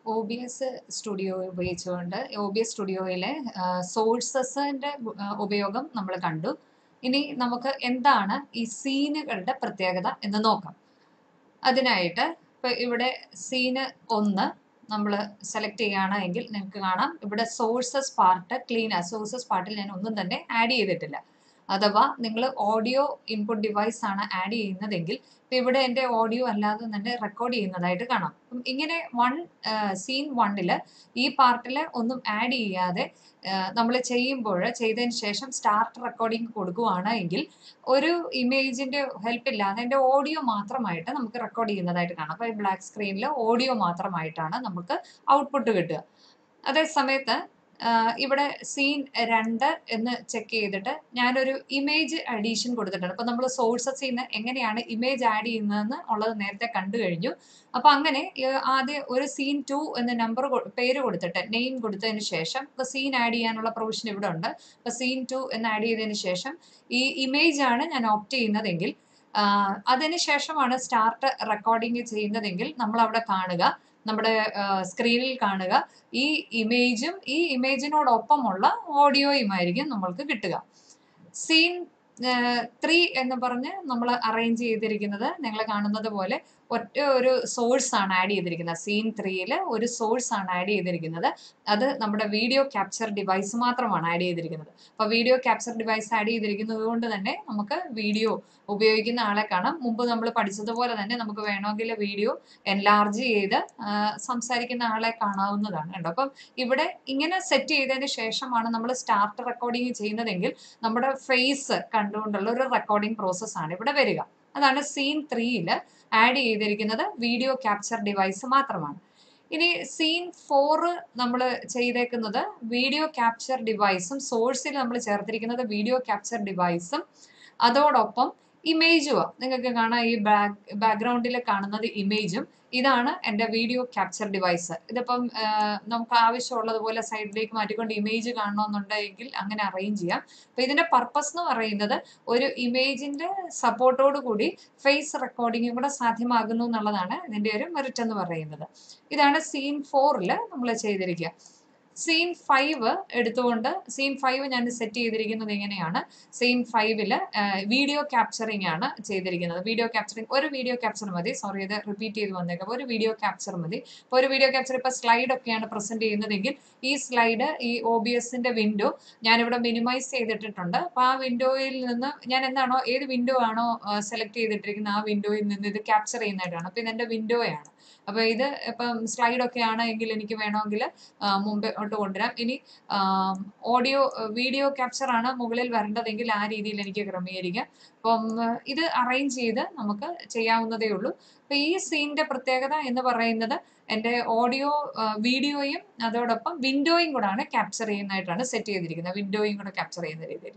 O B S studio ഉപയോഗിച്ചുകൊണ്ട് O B S സ്റ്റുഡിയോയിലെ സോഴ്സസിൻ്റെ ഉപയോഗം നമ്മൾ കണ്ടു ഇനി നമുക്ക് എന്താണ് ഈ സീനുകളുടെ പ്രത്യേകത എന്ന് നോക്കാം അതിനായിട്ട് ഇപ്പം ഇവിടെ സീന് ഒന്ന് നമ്മൾ സെലക്ട് ചെയ്യുകയാണെങ്കിൽ നിങ്ങൾക്ക് കാണാം ഇവിടെ സോഴ്സസ് പാർട്ട് ക്ലീൻ ആ സോഴ്സസ് പാർട്ടിൽ ഞാൻ ഒന്നും തന്നെ ആഡ് ചെയ്തിട്ടില്ല അഥവാ നിങ്ങൾ ഓഡിയോ ഇൻപുട്ട് ഡിവൈസ് ആണ് ആഡ് ചെയ്യുന്നതെങ്കിൽ ഇപ്പം ഇവിടെ എൻ്റെ ഓഡിയോ അല്ലാതെ തന്നെ റെക്കോർഡ് ചെയ്യുന്നതായിട്ട് കാണാം അപ്പം ഇങ്ങനെ വൺ സീൻ വണ്ണിൽ ഈ പാർട്ടിൽ ഒന്നും ആഡ് ചെയ്യാതെ നമ്മൾ ചെയ്യുമ്പോൾ ചെയ്തതിന് ശേഷം സ്റ്റാർട്ട് റെക്കോർഡിംഗ് കൊടുക്കുകയാണ് എങ്കിൽ ഒരു ഇമേജിൻ്റെ ഹെൽപ്പ് ഇല്ലാതെ എൻ്റെ ഓഡിയോ മാത്രമായിട്ട് നമുക്ക് റെക്കോർഡ് ചെയ്യുന്നതായിട്ട് കാണാം അപ്പോൾ ഈ ബ്ലാക്ക് സ്ക്രീനിൽ ഓഡിയോ മാത്രമായിട്ടാണ് നമുക്ക് ഔട്ട്പുട്ട് കിട്ടുക അതേ സമയത്ത് ഇവിടെ സീൻ രണ്ട് എന്ന് ചെക്ക് ചെയ്തിട്ട് ഞാനൊരു ഇമേജ് അഡീഷൻ കൊടുത്തിട്ടുണ്ട് അപ്പോൾ നമ്മൾ സോഴ്സസിൽ നിന്ന് എങ്ങനെയാണ് ഇമേജ് ആഡ് ചെയ്യുന്നതെന്ന് ഉള്ളത് നേരത്തെ കണ്ടു കഴിഞ്ഞു അപ്പോൾ അങ്ങനെ ആദ്യം ഒരു സീൻ ടു എന്ന നമ്പർ പേര് കൊടുത്തിട്ട് നെയിം കൊടുത്തതിന് ശേഷം ഇപ്പോൾ സീൻ ആഡ് ചെയ്യാനുള്ള പ്രൊവിഷൻ ഇവിടെ ഉണ്ട് അപ്പോൾ സീൻ ടു എന്ന് ആഡ് ചെയ്തതിന് ശേഷം ഈ ഇമേജ് ആണ് ഞാൻ ഓപ്റ്റ് ചെയ്യുന്നതെങ്കിൽ അതിന് ശേഷമാണ് സ്റ്റാർട്ട് റെക്കോർഡിംഗ് ചെയ്യുന്നതെങ്കിൽ നമ്മൾ അവിടെ കാണുക നമ്മുടെ സ്ക്രീനിൽ കാണുക ഈ ഇമേജും ഈ ഇമേജിനോടൊപ്പമുള്ള ഓഡിയോയുമായിരിക്കും നമ്മൾക്ക് കിട്ടുക സീൻ ത്രീ എന്ന് പറഞ്ഞ് നമ്മൾ അറേഞ്ച് ചെയ്തിരിക്കുന്നത് നിങ്ങൾ കാണുന്നത് പോലെ ഒറ്റ ഒരു സോഴ്സ് ആണ് ആഡ് ചെയ്തിരിക്കുന്നത് സീൻ ത്രീയിൽ ഒരു സോഴ്സ് ആണ് ആഡ് ചെയ്തിരിക്കുന്നത് അത് നമ്മുടെ വീഡിയോ ക്യാപ്ചർ ഡിവൈസ് മാത്രമാണ് ആഡ് ചെയ്തിരിക്കുന്നത് അപ്പോൾ വീഡിയോ ക്യാപ്ചർ ഡിവൈസ് ആഡ് ചെയ്തിരിക്കുന്നത് കൊണ്ട് തന്നെ നമുക്ക് വീഡിയോ ഉപയോഗിക്കുന്ന ആളെ കാണാം മുമ്പ് നമ്മൾ പഠിച്ചതുപോലെ തന്നെ നമുക്ക് വേണമെങ്കിൽ വീഡിയോ എൻലാർജ് ചെയ്ത് സംസാരിക്കുന്ന ആളെ കാണാവുന്നതാണ് കേട്ടോ അപ്പം ഇവിടെ ഇങ്ങനെ സെറ്റ് ചെയ്തതിന് ശേഷമാണ് നമ്മൾ സ്റ്റാർട്ട് റെക്കോർഡിങ് ചെയ്യുന്നതെങ്കിൽ നമ്മുടെ ഫേസ് കണ്ടുകൊണ്ടുള്ള ഒരു റെക്കോർഡിംഗ് പ്രോസസ്സാണ് ഇവിടെ വരിക അതാണ് സീൻ ത്രീയിൽ ആഡ് ചെയ്തിരിക്കുന്നത് വീഡിയോ ക്യാപ്ചർ ഡിവൈസ് മാത്രമാണ് ഇനി സീൻ ഫോറ് നമ്മൾ ചെയ്തേക്കുന്നത് വീഡിയോ ക്യാപ്ചർ ഡിവൈസും സോഴ്സിൽ നമ്മൾ ചേർത്തിരിക്കുന്നത് വീഡിയോ ക്യാപ്ചർ ഡിവൈസും അതോടൊപ്പം ഇമേജുമാണ് നിങ്ങൾക്ക് കാണാം ഈ ബാക്ക് ബാക്ക്ഗ്രൗണ്ടിൽ കാണുന്നത് ഇമേജും ഇതാണ് എൻ്റെ വീഡിയോ ക്യാപ്ചർ ഡിവൈസ് ഇതിപ്പം നമുക്ക് ആവശ്യമുള്ളതുപോലെ സൈഡിലേക്ക് മാറ്റിക്കൊണ്ട് ഇമേജ് കാണണമെന്നുണ്ടെങ്കിൽ അങ്ങനെ അറേഞ്ച് ചെയ്യാം അപ്പോൾ ഇതിൻ്റെ പർപ്പസ് എന്ന് പറയുന്നത് ഒരു ഇമേജിൻ്റെ സപ്പോർട്ടോട് കൂടി ഫേസ് റെക്കോർഡിങ്ങും കൂടെ സാധ്യമാകുന്നു എന്നുള്ളതാണ് ഇതിൻ്റെ ഒരു മെറിറ്റ് എന്ന് പറയുന്നത് ഇതാണ് സീൻ ഫോറിൽ നമ്മൾ ചെയ്തിരിക്കുക സീൻ ഫൈവ് എടുത്തുകൊണ്ട് സീൻ ഫൈവ് ഞാൻ സെറ്റ് ചെയ്തിരിക്കുന്നത് എങ്ങനെയാണ് സീൻ ഫൈവില് വീഡിയോ ക്യാപ്ചറിങ് ആണ് ചെയ്തിരിക്കുന്നത് വീഡിയോ ക്യാപ്ചറിങ് ഒരു വീഡിയോ ക്യാപ്ചർ മതി സോറി ഇത് റിപ്പീറ്റ് ചെയ്ത് വന്നേക്കാം ഒരു വീഡിയോ ക്യാപ്ചർ മതി ഇപ്പോൾ ഒരു വീഡിയോ ക്യാപ്ചർ ഇപ്പോൾ സ്ലൈഡ് ഒക്കെയാണ് പ്രസന്റ് ചെയ്യുന്നതെങ്കിൽ ഈ സ്ലൈഡ് ഈ ഒ ബി എസിന്റെ വിൻഡോ ഞാനിവിടെ മിനിമൈസ് ചെയ്തിട്ടിട്ടുണ്ട് അപ്പോൾ ആ വിൻഡോയിൽ നിന്ന് ഞാൻ എന്താണോ ഏത് വിൻഡോ ആണോ സെലക്ട് ചെയ്തിട്ടിരിക്കുന്നത് ആ വിൻഡോയിൽ നിന്ന് ഇത് ക്യാപ്ചർ ചെയ്യുന്നതായിട്ടാണ് അപ്പോൾ ഇതെൻ്റെ വിൻഡോയാണ് അപ്പോൾ ഇത് ഇപ്പം സ്ലൈഡൊക്കെ ആണെങ്കിൽ എനിക്ക് വേണമെങ്കിൽ മുമ്പോട്ട് കൊണ്ടുവരാം ഇനി ഓഡിയോ വീഡിയോ ക്യാപ്ചർ ആണ് മുകളിൽ വരേണ്ടതെങ്കിൽ ആ രീതിയിൽ എനിക്ക് ക്രമീകരിക്കാം അപ്പം ഇത് അറേഞ്ച് ചെയ്ത് നമുക്ക് ചെയ്യാവുന്നതേ ഉള്ളൂ അപ്പോൾ ഈ സീനിൻ്റെ പ്രത്യേകത എന്ന് പറയുന്നത് എൻ്റെ ഓഡിയോ വീഡിയോയും അതോടൊപ്പം വിൻഡോയും കൂടാണ് ക്യാപ്ചർ ചെയ്യുന്നതായിട്ടാണ് സെറ്റ് ചെയ്തിരിക്കുന്നത് വിൻഡോയും കൂടെ ക്യാപ്ചർ ചെയ്യുന്ന രീതിയിൽ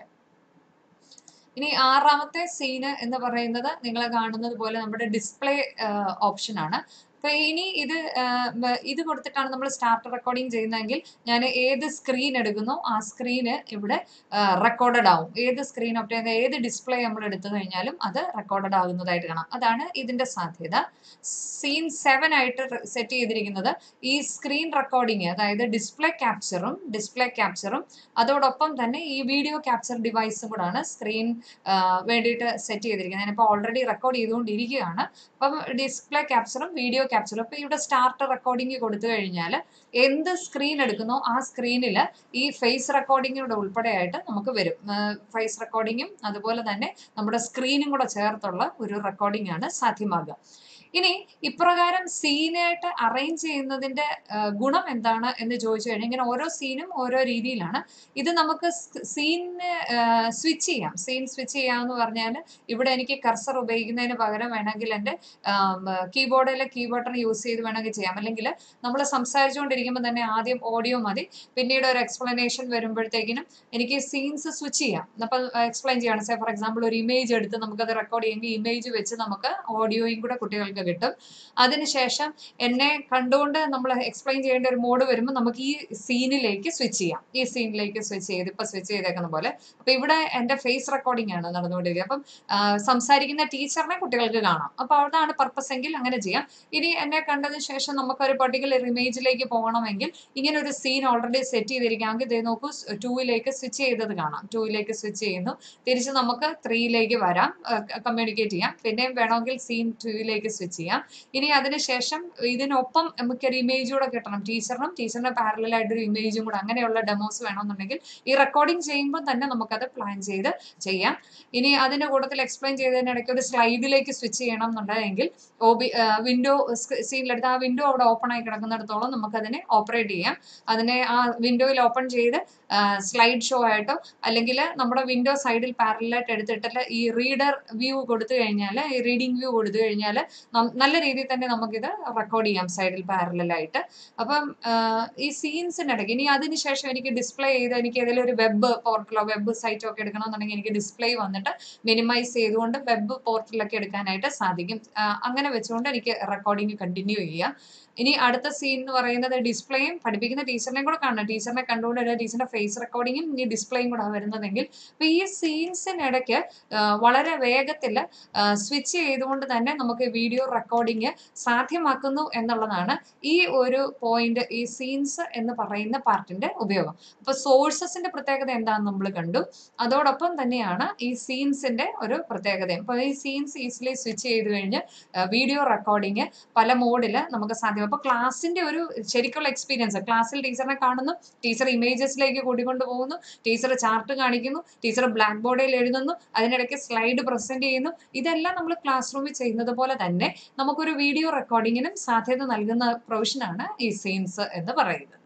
ഇനി ആറാമത്തെ സീന് എന്ന് പറയുന്നത് നിങ്ങൾ കാണുന്നത് പോലെ നമ്മുടെ ഡിസ്പ്ലേ ഓപ്ഷൻ ആണ് അപ്പൊ ഇനി ഇത് ഇത് കൊടുത്തിട്ടാണ് നമ്മൾ സ്റ്റാർട്ട് റെക്കോർഡിംഗ് ചെയ്യുന്നതെങ്കിൽ ഞാൻ ഏത് സ്ക്രീൻ എടുക്കുന്നോ ആ സ്ക്രീന് ഇവിടെ റെക്കോർഡഡ് ആവും ഏത് സ്ക്രീൻ ഒപ്റ്റ് ചെയ്യുന്ന ഏത് ഡിസ്പ്ലേ നമ്മൾ എടുത്തു കഴിഞ്ഞാലും അത് റെക്കോർഡഡ് ആകുന്നതായിട്ട് കാണാം അതാണ് ഇതിന്റെ സാധ്യത സീൻ സെവൻ ആയിട്ട് സെറ്റ് ചെയ്തിരിക്കുന്നത് ഈ സ്ക്രീൻ റെക്കോർഡിങ് അതായത് ഡിസ്പ്ലേ ക്യാപ്ചറും ഡിസ്പ്ലേ ക്യാപ്ചറും അതോടൊപ്പം തന്നെ ഈ വീഡിയോ ക്യാപ്ചർ ഡിവൈസും കൂടാണ് സ്ക്രീൻ വേണ്ടിയിട്ട് സെറ്റ് ചെയ്തിരിക്കുന്നത് ഞാനിപ്പോൾ ഓൾറെഡി റെക്കോർഡ് ചെയ്തുകൊണ്ടിരിക്കുകയാണ് അപ്പം ഡിസ്പ്ലേ ക്യാപ്ചറും വീഡിയോ ക്യാപ്ചർ അപ്പോൾ ഇവിടെ സ്റ്റാർട്ട് റെക്കോർഡിംഗ് കൊടുത്തു കഴിഞ്ഞാൽ എന്ത് സ്ക്രീൻ എടുക്കുന്നോ ആ സ്ക്രീനിൽ ഈ ഫേസ് റെക്കോർഡിങ്ങിലൂടെ ഉൾപ്പെടെയായിട്ട് നമുക്ക് വരും ഫേസ് റെക്കോർഡിങ്ങും അതുപോലെ തന്നെ നമ്മുടെ സ്ക്രീനും കൂടെ ചേർത്തുള്ള ഒരു റെക്കോർഡിംഗ് ആണ് സാധ്യമാകുക ഇനി ഇപ്രകാരം സീനായിട്ട് അറേഞ്ച് ചെയ്യുന്നതിന്റെ ഗുണം എന്താണ് എന്ന് ചോദിച്ചു കഴിഞ്ഞാൽ ഇങ്ങനെ ഓരോ സീനും ഓരോ രീതിയിലാണ് ഇത് നമുക്ക് സീനിന് സ്വിച്ച് ചെയ്യാം സീൻ സ്വിച്ച് ചെയ്യാമെന്ന് പറഞ്ഞാൽ ഇവിടെ എനിക്ക് കർസർ ഉപയോഗിക്കുന്നതിന് പകരം വേണമെങ്കിൽ എൻ്റെ കീബോർഡിലെ കീ ബട്ടൺ യൂസ് ചെയ്ത് വേണമെങ്കിൽ ചെയ്യാം അല്ലെങ്കിൽ നമ്മൾ സംസാരിച്ചുകൊണ്ടിരിക്കുമ്പോൾ തന്നെ ആദ്യം ഓഡിയോ മതി പിന്നീട് ഒരു എക്സ്പ്ലനേഷൻ വരുമ്പോഴത്തേക്കിനും എനിക്ക് സീൻസ് സ്വിച്ച് ചെയ്യാം അപ്പം എക്സ്പ്ലെയിൻ ചെയ്യണം സേ ഫോർ എക്സാമ്പിൾ ഒരു ഇമേജ് എടുത്ത് നമുക്കത് റെക്കോർഡ് ചെയ്യുമെങ്കിൽ ഇമേജ് വെച്ച് നമുക്ക് ഓഡിയോയും കൂടെ കുട്ടികൾക്ക് എന്ന് കിട്ടും അതിനുശേഷം എന്നെ കണ്ടുകൊണ്ട് നമ്മൾ എക്സ്പ്ലെയിൻ ചെയ്യേണ്ട ഒരു മോഡ് വരുമ്പോൾ നമുക്ക് ഈ സീനിലേക്ക് സ്വിച്ച് ചെയ്യാം ഈ സീനിലേക്ക് സ്വിച്ച് ചെയ്ത് ഇപ്പൊ സ്വിച്ച് ചെയ്തേക്കുന്ന പോലെ അപ്പൊ ഇവിടെ എന്റെ ഫേസ് റെക്കോർഡിംഗ് ആണ് നടന്നുകൊണ്ടിരിക്കുക അപ്പം ആ, സംസാരിക്കുന്ന ടീച്ചറിനെ കുട്ടികൾക്ക് കാണാം അപ്പൊ അതാണ് പർപ്പസ് എങ്കിൽ അങ്ങനെ ചെയ്യാം ഇനി എന്നെ കണ്ടതിന് ശേഷം നമുക്ക് ഒരു പർട്ടിക്കുലർ ഇമേജിലേക്ക് പോകണമെങ്കിൽ ഇങ്ങനെ ഒരു സീൻ ഓൾറെഡി സെറ്റ് ചെയ്തിരിക്കുകയാണെങ്കിൽ ഇതേ നോക്കൂ ടൂയിലേക്ക് സ്വിച്ച് ചെയ്തത് കാണാം ടൂയിലേക്ക് സ്വിച്ച് ചെയ്യുന്നു തിരിച്ച് നമുക്ക് ത്രീയിലേക്ക് വരാം കമ്മ്യൂണിക്കേറ്റ് ചെയ്യാം പിന്നെയും വേണമെങ്കിൽ സീൻ ടൂയിലേക്ക് സ്വിച്ച് ചെയ്യാം ഇനി അതിനുശേഷം ഇതിനൊപ്പം നമുക്കൊരു ഇമേജ് കൂടെ കിട്ടണം ടീച്ചറിനും ടീച്ചറിന് പാരലൽ ആയിട്ട് ഒരു ഇമേജും കൂടെ അങ്ങനെയുള്ള ഡെമോസ് വേണമെന്നുണ്ടെങ്കിൽ ഈ റെക്കോർഡിംഗ് ചെയ്യുമ്പോൾ തന്നെ നമുക്കത് പ്ലാൻ ചെയ്ത് ചെയ്യാം ഇനി അതിന്റെ കൂട്ടത്തിൽ എക്സ്പ്ലെയിൻ ചെയ്തതിനിടയ്ക്ക് ഒരു സ്ലൈഡിലേക്ക് സ്വിച്ച് ചെയ്യണം എന്നുണ്ടെങ്കിൽ ഓബി വിൻഡോ സീനിലെടുത്ത് ആ വിൻഡോ അവിടെ ഓപ്പൺ ആയി കിടക്കുന്നിടത്തോളം നമുക്കതിനെ ഓപ്പറേറ്റ് ചെയ്യാം അതിനെ ആ വിൻഡോയിൽ ഓപ്പൺ ചെയ്ത് സ്ലൈഡ് ഷോ ആയിട്ടോ അല്ലെങ്കിൽ നമ്മുടെ വിൻഡോ സൈഡിൽ പാരലായിട്ട് എടുത്തിട്ട് ഈ റീഡർ വ്യൂ കൊടുത്തു കഴിഞ്ഞാൽ ഈ റീഡിംഗ് വ്യൂ കൊടുത്തു കഴിഞ്ഞാൽ നല്ല രീതിയിൽ തന്നെ നമുക്കിത് റെക്കോർഡ് ചെയ്യാം സൈഡിൽ പാരലായിട്ട് അപ്പം ആഹ് ഈ സീൻസിനിടയ്ക്ക് ഇനി അതിനുശേഷം എനിക്ക് ഡിസ്പ്ലേ ചെയ്ത് എനിക്ക് ഏതെങ്കിലും ഒരു വെബ് പോർട്ടലോ വെബ് സൈറ്റോ ഒക്കെ എടുക്കണമെന്നുണ്ടെങ്കിൽ എനിക്ക് ഡിസ്പ്ലേ വന്നിട്ട് മിനിമൈസ് ചെയ്തുകൊണ്ട് വെബ് പോർട്ടലൊക്കെ എടുക്കാനായിട്ട് സാധിക്കും ആഹ് അങ്ങനെ വെച്ചുകൊണ്ട് എനിക്ക് റെക്കോർഡിംഗ് കണ്ടിന്യൂ ചെയ്യാം ഇനി അടുത്ത സീൻ എന്ന് പറയുന്നത് ഡിസ്പ്ലേയും പഠിപ്പിക്കുന്ന ടീച്ചറിനെയും കൂടെ കാണണം ടീച്ചറിനെ കണ്ടുകൊണ്ട് ഒരു ടീച്ചറിന്റെ ഫേസ് റെക്കോർഡിങ്ങും ഇനി ഡിസ്പ്ലേയും കൂടെ വരുന്നതെങ്കിൽ അപ്പൊ ഈ സീൻസിനിടയ്ക്ക് വളരെ വേഗത്തിൽ സ്വിച്ച് ചെയ്തുകൊണ്ട് തന്നെ നമുക്ക് വീഡിയോ റെക്കോർഡിങ് സാധ്യമാക്കുന്നു എന്നുള്ളതാണ് ഈ ഒരു പോയിന്റ് ഈ സീൻസ് എന്ന് പറയുന്ന പാർട്ടിന്റെ ഉപയോഗം അപ്പൊ സോഴ്സസിന്റെ പ്രത്യേകത എന്താണെന്ന് നമ്മൾ കണ്ടു അതോടൊപ്പം തന്നെയാണ് ഈ സീൻസിന്റെ ഒരു പ്രത്യേകതയും അപ്പൊ ഈ സീൻസ് ഈസിലി സ്വിച്ച് ചെയ്ത് കഴിഞ്ഞ് വീഡിയോ റെക്കോർഡിങ് പല മോഡിൽ നമുക്ക് സാധ്യം അപ്പൊ ക്ലാസ്സിന്റെ ഒരു ശരിക്കുള്ള എക്സ്പീരിയൻസ് ക്ലാസ്സിൽ ടീച്ചറിനെ കാണുന്നു ടീച്ചർ ഇമേജസിലേക്ക് കൂട്ടിക്കൊണ്ട് പോകുന്നു ടീച്ചർ ചാർട്ട് കാണിക്കുന്നു ടീച്ചർ ബ്ലാക്ക് ബോർഡിൽ എഴുതുന്നു അതിനിടയ്ക്ക് സ്ലൈഡ് പ്രസന്റ് ചെയ്യുന്നു ഇതെല്ലാം നമ്മൾ ക്ലാസ് റൂമിൽ ചെയ്യുന്നത് പോലെ തന്നെ നമുക്കൊരു വീഡിയോ റെക്കോർഡിങ്ങിനും സാധ്യത നൽകുന്ന പ്രൊവിഷനാണ് ഈ സീൻസ് എന്ന് പറയുന്നത്